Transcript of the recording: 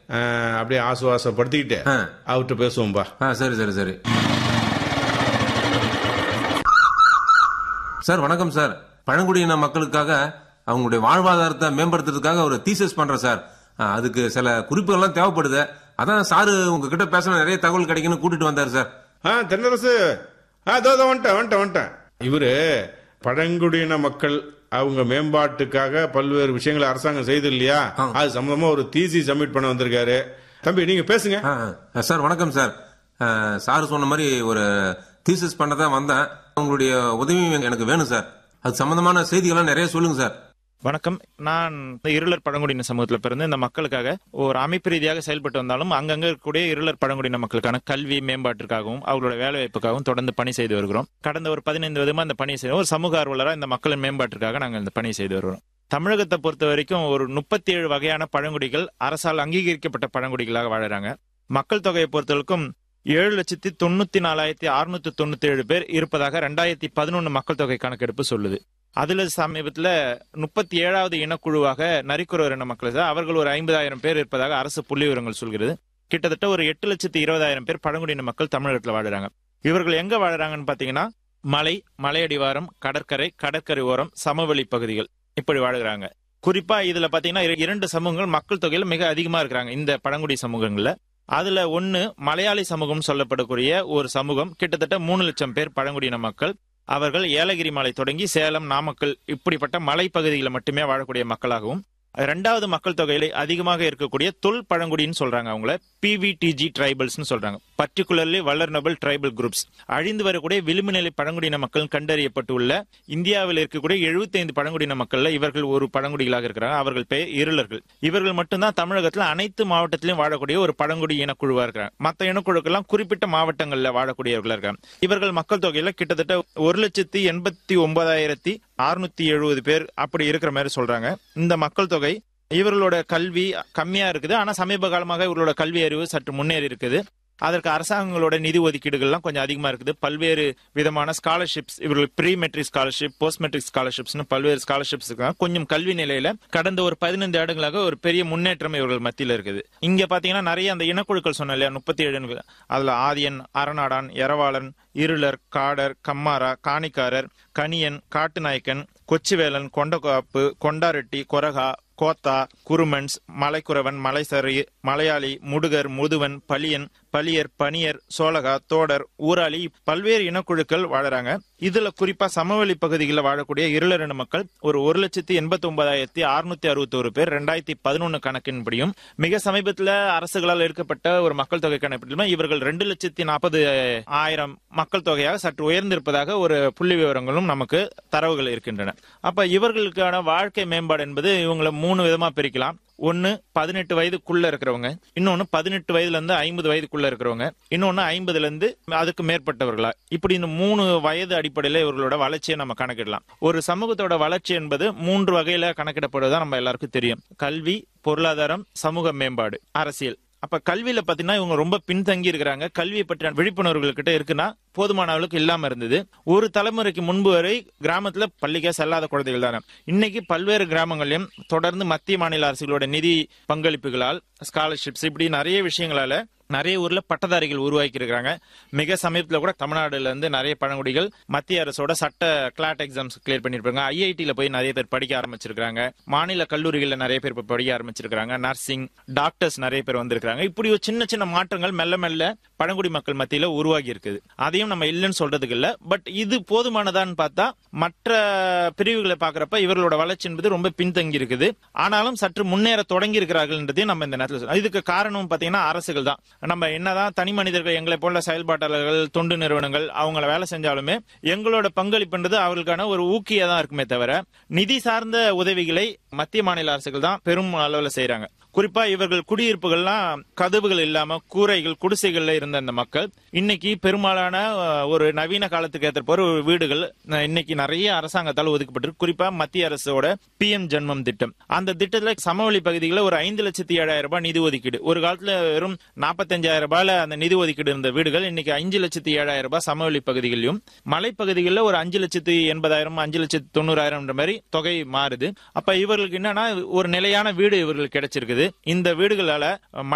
அஹ், அப்படியே ஆசுவாசப்படுத்திக்கிட்டு ஆ. அவர்கிட்ட பேசுவோம்பா ஆ சரி சரி சரி சார் வணக்கம் சார் பழங்குடியின மக்களுக்காக அவங்களுடைய வாழ்வாதாரத்தை மேம்படுத்துறதுக்காக ஒரு தீசஸ் பண்றேன் சார் ஆ, அதுக்கு சில குறிப்புகள்லாம் தேவைப்படுது அதான் சாரு உங்ககிட்ட பேசணும் நிறைய தகவல் கிடைக்குன்னு கூட்டிட்டு வந்தாரு சார் ஆ தென்னரசு ஆ இதோ இதோ வந்துட்டேன் வந்துட்டேன் வந்துட்டேன் இவரு பழங்குடியின மக்கள் அவங்க மேம்பாட்டுக்காக பல்வேறு விஷயங்களை அரசாங்கம் செய்து இல்லையா அது சம்பந்தமா ஒரு தீசி சப்மிட் பண்ண வந்திருக்காரு தம்பி நீங்க பேசுங்க ஆ, ஆ, சார் வணக்கம் சார் ஆ, சார் சொன்ன மாதிரி ஒரு தீசஸ் பண்ண தான் வந்தேன் உங்களுடைய உதவி எனக்கு வேணும் சார் அது சம்பந்தமான செய்திகள்லாம் நிறைய சொல்லுங்க சார் வணக்கம் நான் இந்த இருளர் பழங்குடியின சமூகத்தில் பிறந்து இந்த மக்களுக்காக ஒரு அமைப்பு ரீதியாக செயல்பட்டு வந்தாலும் அங்கங்க இருக்கக்கூடிய இருளர் பழங்குடியின மக்களுக்கான கல்வி மேம்பாட்டிற்காகவும் அவங்களோட வேலை வாய்ப்புக்காகவும் தொடர்ந்து பணி செய்து வருகிறோம் கடந்த ஒரு பதினைந்து விதமா இந்த பணி செய்து ஒரு சமூக ஆர்வலராக இந்த மக்களின் மேம்பாட்டிற்காக நாங்கள் இந்த பணி செய்து வருகிறோம் தமிழகத்தை பொறுத்த வரைக்கும் ஒரு முப்பத்தி ஏழு வகையான பழங்குடிகள் அரசால் அங்கீகரிக்கப்பட்ட பழங்குடிகளாக வாழுறாங்க மக்கள் தொகையை பொறுத்தவரைக்கும் ஏழு லட்சத்தி தொண்ணூத்தி நாலாயிரத்தி அறுநூத்தி தொண்ணூத்தி ஏழு பேர் இருப்பதாக ரெண்டாயிரத்தி பதினொன்னு மக்கள் தொகை கணக்கெடுப்பு சொல்லுது அதுல சமீபத்துல முப்பத்தி ஏழாவது இனக்குழுவாக நரிக்குறவர் இன மக்கள் சார், அவர்கள் ஒரு ஐம்பதாயிரம் பேர் இருப்பதாக அரசு புள்ளி விவரங்கள் சொல்கிறது கிட்டத்தட்ட ஒரு எட்டு லட்சத்தி இருபதாயிரம் பேர் பழங்குடியின மக்கள் தமிழகத்துல வாழுறாங்க இவர்கள் எங்க வாழுறாங்கன்னு பாத்தீங்கன்னா மலை மலையடிவாரம் கடற்கரை கடற்கரை ஓரம் சமவெளி பகுதிகள் இப்படி வாழுகிறாங்க குறிப்பா இதுல பாத்தீங்கன்னா இர- இரண்டு சமூகங்கள் மக்கள் தொகையில மிக அதிகமா இருக்கிறாங்க இந்த பழங்குடி சமூகங்கள்ல அதுல ஒன்னு மலையாளி சமூகம் சொல்லப்படக்கூடிய ஒரு சமூகம் கிட்டத்தட்ட மூணு லட்சம் பேர் பழங்குடியின மக்கள் அவர்கள் ஏலகிரி மலை தொடங்கி சேலம் நாமக்கல் இப்படிப்பட்ட மலைப்பகுதிகளில் மட்டுமே வாழக்கூடிய மக்களாகவும் இரண்டாவது மக்கள் தொகையில அதிகமாக இருக்கக்கூடிய தொல் பழங்குடின்னு சொல்றாங்க அவங்கள பிவிடிஜி ட்ரைபல்ஸ்னு சொல்றாங்க பர்டிகுலர்லி வல்லர்னபிள் ட்ரைபல் குரூப்ஸ் அழிந்து வரக்கூடிய விளிம்பு நிலை பழங்குடியின மக்கள் கண்டறியப்பட்டுள்ள இந்தியாவில் இருக்கக்கூடிய 75 பழங்குடியின மக்கள்ல இவர்கள் ஒரு பழங்குடிகளாக இருக்கிறாங்க அவர்கள் பெயர் இருளர்கள் இவர்கள் மட்டும்தான் தமிழகத்துல அனைத்து மாவட்டத்திலும் வாழக்கூடிய ஒரு பழங்குடி இனக்குழுவா இருக்கிறாங்க மற்ற இனக்குழுக்கெல்லாம் குறிப்பிட்ட மாவட்டங்கள்ல வாழக்கூடியவர்களா இருக்காங்க இவர்கள் மக்கள் தொகையில கிட்டத்தட்ட ஒரு லட்சத்தி எண்பத்தி ஒன்பதாயிரத்தி அறுநூத்தி எழுபது பேர் அப்படி இருக்கிற மாதிரி சொல்றாங்க இந்த மக்கள் தொகை இவர்களோட கல்வி கம்மியா இருக்குது ஆனா சமீப காலமாக இவர்களோட கல்வி அறிவு சற்று முன்னேறி இருக்குது அதற்கு அரசாங்கங்களோட நிதி ஒதுக்கீடுகள்லாம் கொஞ்சம் அதிகமா இருக்குது பல்வேறு விதமான ஸ்காலர்ஷிப்ஸ் இவர்கள் pre matric scholarship post matric ஸ்காலர்ஷிப்ஸ்னு பல்வேறு ஸ்காலர்ஷிப்ஸ் இருக்காங்க கொஞ்சம் கல்வி நிலையில கடந்த ஒரு பதினைந்து ஆண்டுகளாக ஒரு பெரிய முன்னேற்றம் இவர்கள் மத்தியில் இருக்குது இங்க பாத்தீங்கன்னா நிறைய அந்த இனக்குழுக்கள் சொன்ன இல்லையா முப்பத்தி ஏழு அதுல ஆதியன் அரணாடான் எரவாளன் இருளர் காடர் கம்மாரா காணிக்காரர் கணியன் காட்டுநாயக்கன் கொச்சிவேலன் கொண்டகாப்பு கொண்டாரெட்டி கொரகா கோத்தா குருமன்ஸ் மலைக்குறவன் மலைசரி மலையாளி முடுகர் முதுவன் பலியன் பலியர் பனியர் சோழகா தோடர் ஊராளி பல்வேறு இனக்குழுக்கள் வாழறாங்க இதுல குறிப்பா சமவெளி பகுதிகளில் வாழக்கூடிய இருளரின மக்கள் ஒரு ஒரு லட்சத்தி எண்பத்தி ஒன்பதாயிரத்தி அறுநூத்தி அறுபத்தோரு பேர் ரெண்டாயிரத்தி பதினொன்னு கணக்கின்படியும் மிக சமீபத்துல அரசுகளால் எடுக்கப்பட்ட ஒரு மக்கள் தொகை கணக்கிலும் இவர்கள் ரெண்டு லட்சத்தி நாற்பது ஆயிரம் மக்கள் தொகையாக சற்று உயர்ந்திருப்பதாக ஒரு புள்ளி விவரங்களும் நமக்கு தரவுகள் இருக்கின்றன அப்ப இவர்களுக்கான வாழ்க்கை மேம்பாடு என்பது இவங்களை மூணு விதமா பிரிக்கலாம் ஒன்னு பதினெட்டு வயதுக்குள்ள இருக்கிறவங்க இன்னொன்னு பதினெட்டு வயதுல இருந்து ஐம்பது வயதுக்குள்ள இருக்கிறவங்க இன்னொன்னு ஐம்பதுல இருந்து அதுக்கு மேற்பட்டவர்களா இப்படி இந்த மூணு வயது அடிப்படையில இவர்களோட வளர்ச்சியை நம்ம கணக்கிடலாம் ஒரு சமூகத்தோட வளர்ச்சி என்பது மூன்று வகையில கணக்கிடப்படுவதா நம்ம எல்லாருக்கும் தெரியும் கல்வி பொருளாதாரம் சமூக மேம்பாடு அரசியல் அப்ப கல்வியில பாத்தீங்கன்னா இவங்க ரொம்ப பின்தங்கி இருக்கிறாங்க கல்வியை பற்றின விழிப்புணர்வுகள் கிட்ட இருக்குன்னா போதுமான அளவுக்கு இல்லாம இருந்தது ஒரு தலைமுறைக்கு முன்பு வரை கிராமத்துல பள்ளிக்கே செல்லாத குழந்தைகள் தானே இன்னைக்கு பல்வேறு கிராமங்களையும் தொடர்ந்து மத்திய மாநில அரசுகளோட நிதி பங்களிப்புகளால் ஸ்காலர்ஷிப்ஸ் இப்படி நிறைய விஷயங்களால நிறைய ஊர்ல பட்டதாரிகள் உருவாக்கி இருக்காங்க மிக சமீபத்துல கூட தமிழ்நாடுல இருந்து நிறைய பழங்குடிகள் மத்திய அரசோட சட்ட கிளாட் எக்ஸாம்ஸ் கிளியர் பண்ணிருப்பாங்க ஐஐடில போய் நிறைய பேர் படிக்க ஆரம்பிச்சிருக்காங்க மாநில கல்லூரிகள்ல நிறைய பேர் இப்ப படிக்க ஆரம்பிச்சிருக்காங்க நர்சிங் டாக்டர்ஸ் நிறைய பேர் வந்திருக்காங்க இப்படி ஒரு சின்ன சின்ன மாற்றங்கள் மெல்ல மெல்ல பழங்குடி மக்கள் மத்தியில உருவாகி இருக்குது அதையும் நம்ம இல்லைன்னு சொல்றதுக்கு இல்ல பட் இது போதுமானதான்னு பார்த்தா மற்ற பிரிவுகளை பாக்குறப்ப இவர்களோட வளர்ச்சி என்பது ரொம்ப பின்தங்கி இருக்குது ஆனாலும் சற்று முன்னேற தொடங்கி இருக்கிறார்கள்ன்றதையும் நம்ம இந்த நேரத்தில் சொல்லலாம். இதுக்கு காரணம் பாத்தீங்கன்னா அரசுகள் தான் நம்ம என்னதான் தனி மனிதர்கள் எங்களை போல செயல்பாட்டாளர்கள் தொண்டு நிறுவனங்கள் அவங்கள வேலை செஞ்சாலுமே எங்களோட பங்களிப்புன்றது அவர்களுக்கான ஒரு ஊக்கியா தான் இருக்குமே தவிர நிதி சார்ந்த உதவிகளை மத்திய மாநில அரசுகள் தான் பெரும் அளவுல செய்யறாங்க குறிப்பா இவர்கள் குடியிருப்புகள்லாம் கதவுகள் இல்லாம கூரைகள் குடிசைகள்ல இருந்த அந்த மக்கள் இன்னைக்கு பெரும்பாலான அஹ், ஒரு நவீன காலத்துக்கு ஏற்ற போற ஒரு வீடுகள் அஹ், இன்னைக்கு நிறைய அரசாங்கத்தால் ஒதுக்கப்பட்டிருக்கு குறிப்பா மத்திய அரசோட பிஎம் ஜென்மம் திட்டம் அந்த திட்டத்துல சமவெளி பகுதிகளில் ஒரு ஐந்து லட்சத்தி ஏழாயிரம் ரூபாய் நிதி ஒதுக்கீடு ஒரு காலத்துல வெறும் நாற்பத்தஞ்சாயிரம் ரூபாயில அந்த நிதி ஒதுக்கீடு இருந்த வீடுகள் இன்னைக்கு அஞ்சு லட்சத்தி ஏழாயிரம் ரூபாய் சமவெளி பகுதிகளிலும் மலைப்பகுதிகளில் ஒரு அஞ்சு லட்சத்தி எண்பதாயிரம் அஞ்சு லட்சத்தி தொண்ணூறாயிரம் மாதிரி தொகை மாறுது அப்ப இவர்களுக்கு என்னன்னா ஒரு நிலையான வீடு இவர்களுக்கு கிடைச்சிருக்குது இந்த வீடுகளால